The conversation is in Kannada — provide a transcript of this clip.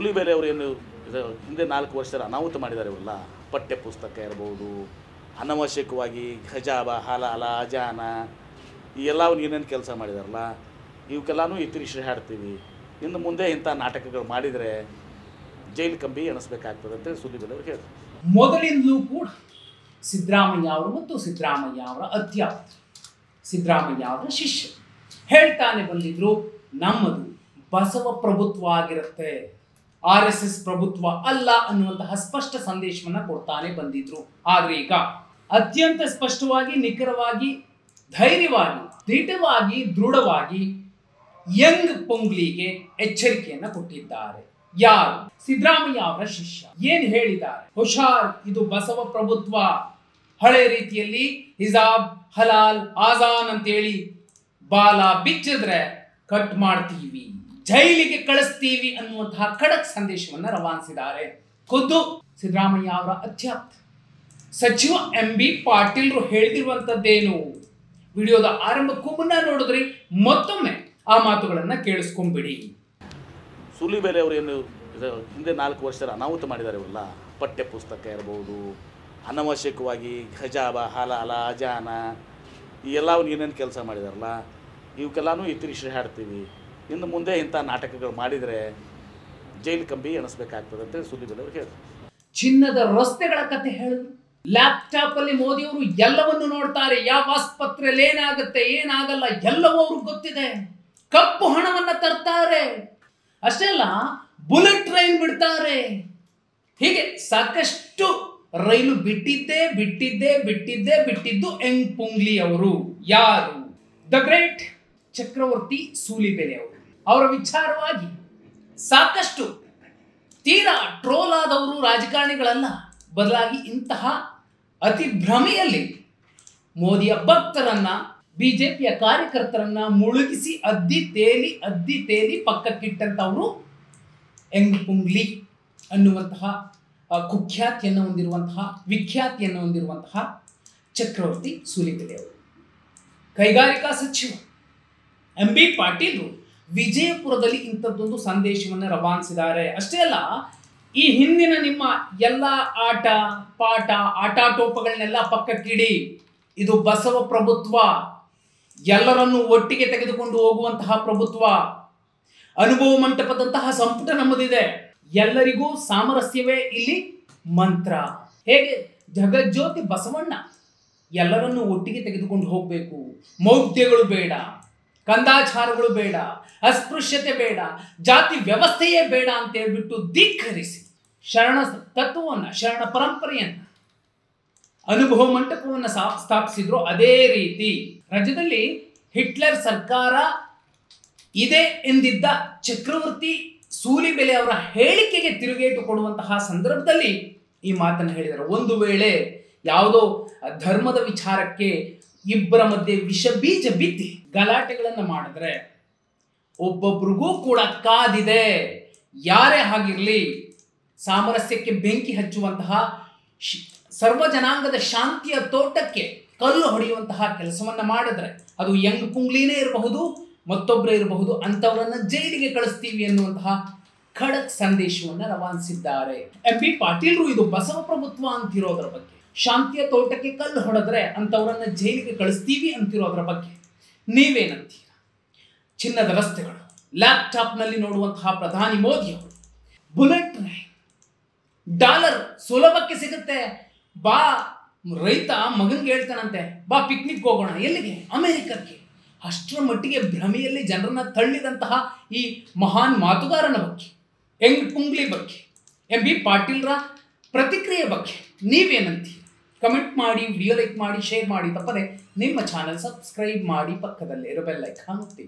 ಸೂಲಿಬೇರೆ ಅವರು ಏನು ಇದು ಹಿಂದೆ ನಾಲ್ಕು ವರ್ಷದ ಅನಾಹುತ ಮಾಡಿದ್ದಾರೆ ಇವರೆಲ್ಲ ಪಠ್ಯ ಪುಸ್ತಕ ಇರ್ಬೋದು ಅನವಶ್ಯಕವಾಗಿ ಖಜಾಬ ಹಲಾಲ ಅಜಾನ ಈ ಎಲ್ಲವನ್ನು ಏನೇನು ಕೆಲಸ ಮಾಡಿದಾರಲ್ಲ ಇವಕ್ಕೆಲ್ಲನೂ ಇತಿರಿಶ್ರೀ ಹಾಡ್ತೀವಿ ಇನ್ನು ಮುಂದೆ ಇಂಥ ನಾಟಕಗಳು ಮಾಡಿದರೆ ಜೈಲು ಕಂಬಿ ಎಣಿಸ್ಬೇಕಾಗ್ತದೆ ಅಂತೇಳಿ ಸುದ್ದಿಬೇರೆ ಅವ್ರು ಹೇಳಿದ್ರು ಮೊದಲಿಂದಲೂ ಕೂಡ ಸಿದ್ದರಾಮಯ್ಯ ಅವರು ಮತ್ತು ಸಿದ್ದರಾಮಯ್ಯ ಅವರ ಅಧ್ಯಾಪಕ ಸಿದ್ದರಾಮಯ್ಯ ಅವರ ಶಿಷ್ಯ ಹೇಳ್ತಾನೆ ಬಂದಿದ್ರು ನಮ್ಮದು ಬಸವ ಪ್ರಭುತ್ವ ಆಗಿರುತ್ತೆ ಆರ್ ಎಸ್ ಎಸ್ ಪ್ರಭುತ್ವ ಅಲ್ಲ ಅನ್ನುವಂತಹ ಸ್ಪಷ್ಟ ಸಂದೇಶವನ್ನ ಕೊಡ್ತಾನೆ ಬಂದಿದ್ರು ಆದ್ರೆ ಈಗ ಅತ್ಯಂತ ಸ್ಪಷ್ಟವಾಗಿ ನಿಖರವಾಗಿ ಧೈರ್ಯವಾಗಿ ದಿಟವಾಗಿ ದೃಢವಾಗಿ ಯಂಗ್ ಪೊಂಗ್ಲಿಗೆ ಎಚ್ಚರಿಕೆಯನ್ನ ಕೊಟ್ಟಿದ್ದಾರೆ ಯಾರು ಸಿದ್ದರಾಮಯ್ಯ ಅವರ ಶಿಷ್ಯ ಏನ್ ಹೇಳಿದ್ದಾರೆ ಹುಷಾರ್ ಇದು ಬಸವ ಪ್ರಭುತ್ವ ಹಳೆ ರೀತಿಯಲ್ಲಿ ಹಿಜಾಬ್ ಹಲಾಲ್ ಆಜಾನ್ ಅಂತೇಳಿ ಬಾಲ ಬಿಚ್ಚಿದ್ರೆ ಕಟ್ ಮಾಡ್ತೀವಿ ಜೈಲಿಗೆ ಕಳಿಸ್ತೀವಿ ಅನ್ನುವಂತಹ ಖಡಕ್ ಸಂದೇಶವನ್ನ ರವಾನಿಸಿದ್ದಾರೆ ಖುದ್ದು ಸಿದ್ದರಾಮಯ್ಯ ಅವರ ಅತ್ಯಾಪ್ತ ಸಚಿವ ಎಂ ಬಿ ಪಾಟೀಲ್ರು ಹೇಳಿದಿರುವಂತದ್ದೇನು ವಿಡಿಯೋದ ಆರಂಭಕ್ಕೂ ಮುನ್ನ ನೋಡಿದ್ರಿ ಮತ್ತೊಮ್ಮೆ ಆ ಮಾತುಗಳನ್ನ ಕೇಳಿಸ್ಕೊಂಡ್ಬಿಡಿ ಸೂಲಿಬೇರೆ ಅವರು ಏನು ಇದು ಹಿಂದೆ ನಾಲ್ಕು ವರ್ಷದ ಅನಾಹುತ ಮಾಡಿದ್ದಾರೆ ಇವರೆಲ್ಲ ಪಠ್ಯ ಪುಸ್ತಕ ಇರ್ಬೋದು ಅನವಶ್ಯಕವಾಗಿ ಖಜಾಬ ಹಲಾಲ ಅಜಾನ ಈ ಎಲ್ಲವನ್ನು ಏನೇನು ಕೆಲಸ ಮಾಡಿದಾರಲ್ಲ ಇವಕ್ಕೆಲ್ಲನೂ ಇತಿರಿಶ್ರೀ ಹಾಡ್ತೀವಿ ಇನ್ನು ಮುಂದೆ ಇಂಥ ನಾಟಕಗಳು ಮಾಡಿದರೆ ಜೈಲು ಕಂಬಿ ಎಣಿಸ್ಬೇಕಾಗ್ತದೆ ಅಂತೇಳಿ ಸುದ್ದಿಬೇರೆ ಅವ್ರು ಹೇಳಿದ್ರು ಚಿನ್ನದ ರಸ್ತೆಗಳ ಕತೆ ಹೇಳಿದ್ರು ಲ್ಯಾಪ್ಟಾಪ್ ಅಲ್ಲಿ ಮೋದಿ ಅವರು ಎಲ್ಲವನ್ನು ನೋಡ್ತಾರೆ ಯಾವ ಆಸ್ಪತ್ರೆಯಲ್ಲಿ ಏನಾಗುತ್ತೆ ಏನಾಗಲ್ಲ ಎಲ್ಲವೂ ಅವ್ರಿಗೆ ಗೊತ್ತಿದೆ ಕಪ್ಪು ಹಣವನ್ನ ತರ್ತಾರೆ ಅಷ್ಟೇ ಅಲ್ಲ ಬುಲೆಟ್ ಟ್ರೈನ್ ಬಿಡ್ತಾರೆ ಹೀಗೆ ಸಾಕಷ್ಟು ರೈಲು ಬಿಟ್ಟಿದ್ದೇ ಬಿಟ್ಟಿದ್ದೇ ಬಿಟ್ಟಿದ್ದೇ ಬಿಟ್ಟಿದ್ದು ಎಂಗ್ ಪುಂಗ್ಲಿ ಅವರು ಯಾರು ದ ಗ್ರೇಟ್ ಚಕ್ರವರ್ತಿ ಸೂಲಿಬೆಲೆ ಅವರು ಅವರ ವಿಚಾರವಾಗಿ ಸಾಕಷ್ಟು ತೀರಾ ಟ್ರೋಲ್ ಆದವರು ರಾಜಕಾರಣಿಗಳಲ್ಲ ಬದಲಾಗಿ ಇಂತಹ ಅತಿ ಭ್ರಮೆಯಲ್ಲಿ ಮೋದಿಯ ಭಕ್ತರನ್ನ ಬಿಜೆಪಿಯ ಕಾರ್ಯಕರ್ತರನ್ನ ಮುಳುಗಿಸಿ ಅದ್ದಿ ತೇಲಿ ಅದ್ದಿ ತೇಲಿ ಪಕ್ಕಕ್ಕಿಟ್ಟಂತವರು ಎಂಗ್ ಪುಂಗ್ಲಿ ಅನ್ನುವಂತಹ ಆ, ಕುಖ್ಯಾತಿಯನ್ನು ಹೊಂದಿರುವಂತಹ ವಿಖ್ಯಾತಿಯನ್ನು ಹೊಂದಿರುವಂತಹ ಚಕ್ರವರ್ತಿ ಸೂಲಿಬೆಲೆ ಅವರು ಕೈಗಾರಿಕಾ ಸಚಿವ ಎಂ ಬಿ ಪಾಟೀಲ್ ವಿಜಯಪುರದಲ್ಲಿ ಇಂಥದ್ದೊಂದು ಸಂದೇಶವನ್ನು ರವಾನಿಸಿದ್ದಾರೆ ಅಷ್ಟೇ ಅಲ್ಲ ಈ ಹಿಂದಿನ ನಿಮ್ಮ ಎಲ್ಲ ಆಟ ಪಾಠ ಆಟಾಟೋಪಗಳನ್ನೆಲ್ಲ ಪಕ್ಕಕ್ಕಿಡಿ ಇದು ಬಸವ ಪ್ರಭುತ್ವ ಎಲ್ಲರನ್ನೂ ಒಟ್ಟಿಗೆ ತೆಗೆದುಕೊಂಡು ಹೋಗುವಂತಹ ಪ್ರಭುತ್ವ ಅನುಭವ ಮಂಟಪದಂತಹ ಸಂಪುಟ ನಮ್ಮದಿದೆ ಎಲ್ಲರಿಗೂ ಸಾಮರಸ್ಯವೇ ಇಲ್ಲಿ ಮಂತ್ರ ಹೇಗೆ ಜಗಜ್ಯೋತಿ ಬಸವಣ್ಣ ಎಲ್ಲರನ್ನೂ ಒಟ್ಟಿಗೆ ತೆಗೆದುಕೊಂಡು ಹೋಗಬೇಕು ಮೌಢ್ಯಗಳು ಬೇಡ ಕಂದಾಚಾರಗಳು ಬೇಡ ಅಸ್ಪೃಶ್ಯತೆ ಬೇಡ ಜಾತಿ ವ್ಯವಸ್ಥೆಯೇ ಬೇಡ ಅಂತ ಹೇಳ್ಬಿಟ್ಟು ಧಿಕ್ಕರಿಸಿ ಶರಣ ತತ್ವವನ್ನು ಶರಣ ಪರಂಪರೆಯನ್ನು ಅನುಭವ ಮಂಟಪವನ್ನು ಸಾ- ಸ್ಥಾಪಿಸಿದ್ರು ಅದೇ ರೀತಿ ರಾಜ್ಯದಲ್ಲಿ ಹಿಟ್ಲರ್ ಸರ್ಕಾರ ಇದೆ ಎಂದಿದ್ದ ಚಕ್ರವರ್ತಿ ಸೂಲಿಬೆಲೆ ಅವರ ಹೇಳಿಕೆಗೆ ತಿರುಗೇಟು ಕೊಡುವಂತಹ ಸಂದರ್ಭದಲ್ಲಿ ಈ ಮಾತನ್ನು ಹೇಳಿದರು ಒಂದು ವೇಳೆ ಯಾವುದೋ ಧರ್ಮದ ವಿಚಾರಕ್ಕೆ ಇಬ್ಬರ ಮಧ್ಯೆ ವಿಷ ಬೀಜ ಬಿತ್ತಿ ಗಲಾಟೆಗಳನ್ನು ಮಾಡಿದ್ರೆ ಒಬ್ಬೊಬ್ರಿಗೂ ಕೂಡ ಕಾದಿದೆ ಯಾರೇ ಆಗಿರಲಿ ಸಾಮರಸ್ಯಕ್ಕೆ ಬೆಂಕಿ ಹಚ್ಚುವಂತಹ ಶ್- ಸರ್ವ ಜನಾಂಗದ ಶಾಂತಿಯ ತೋಟಕ್ಕೆ ಕಲ್ಲು ಹೊಡೆಯುವಂತಹ ಕೆಲಸವನ್ನ ಮಾಡಿದ್ರೆ ಅದು ಯಂಗ್ ಪುಂಗ್ಲಿನೇ ಇರಬಹುದು ಮತ್ತೊಬ್ಬರೇ ಇರಬಹುದು ಅಂಥವರನ್ನ ಜೈಲಿಗೆ ಕಳಿಸ್ತೀವಿ ಅನ್ನುವಂತಹ ಖಡಕ್ ಸಂದೇಶವನ್ನ ರವಾನಿಸಿದ್ದಾರೆ ಎಂ ಪಿ ಪಾಟೀಲ್ರು ಇದು ಬಸವ ಪ್ರಭುತ್ವ ಅಂತಿರೋದ್ರ ಬಗ್ಗೆ ಶಾಂತಿಯ ತೋಟಕ್ಕೆ ಕಲ್ಲು ಹೊಡೆದ್ರೆ ಅಂಥವರನ್ನ ಜೈಲಿಗೆ ಕಳಿಸ್ತೀವಿ ಅಂತಿರೋದ್ರ ಬಗ್ಗೆ ನೀವೇನಂತೀರ ಚಿನ್ನದ ರಸ್ತೆಗಳು ಲ್ಯಾಪ್ಟಾಪ್ನಲ್ಲಿ ನೋಡುವಂತಹ ಪ್ರಧಾನಿ ಮೋದಿ ಅವರು ಬುಲೆಟ್ ಟ್ರೈನ್ ಡಾಲರ್ ಸುಲಭಕ್ಕೆ ಸಿಗುತ್ತೆ ಬಾ ರೈತ ಮಗನ್ಗೆ ಹೇಳ್ತಾನಂತೆ ಬಾ ಪಿಕ್ನಿಕ್ ಹೋಗೋಣ ಎಲ್ಲಿಗೆ ಅಮೆರಿಕಕ್ಕೆ ಅಷ್ಟರ ಮಟ್ಟಿಗೆ ಭ್ರಮೆಯಲ್ಲಿ ಜನರನ್ನ ತಳ್ಳಿದಂತಹ ಈ ಮಹಾನ್ ಮಾತುಗಾರನ ಬಗ್ಗೆ ಎಂಗ್ ಪುಂಗ್ಲಿ ಬಗ್ಗೆ ಎಂ ಬಿ ಪಾಟೀಲ್ರ ಪ್ರತಿಕ್ರಿಯೆ ಬಗ್ಗೆ ನೀವೇನಂತೀರಿ ಕಮೆಂಟ್ ಮಾಡಿ ವಿಡಿಯೋ ಲೈಕ್ ಮಾಡಿ ಶೇರ್ ಮಾಡಿ ತಪ್ಪದೆ ನಿಮ್ಮ ಚಾನಲ್ ಸಬ್ಸ್ಕ್ರೈಬ್ ಮಾಡಿ ಪಕ್ಕದಲ್ಲೇ ಇರೋ ಬೆಲ್ ಐಕಾನ್ ಒತ್ತಿ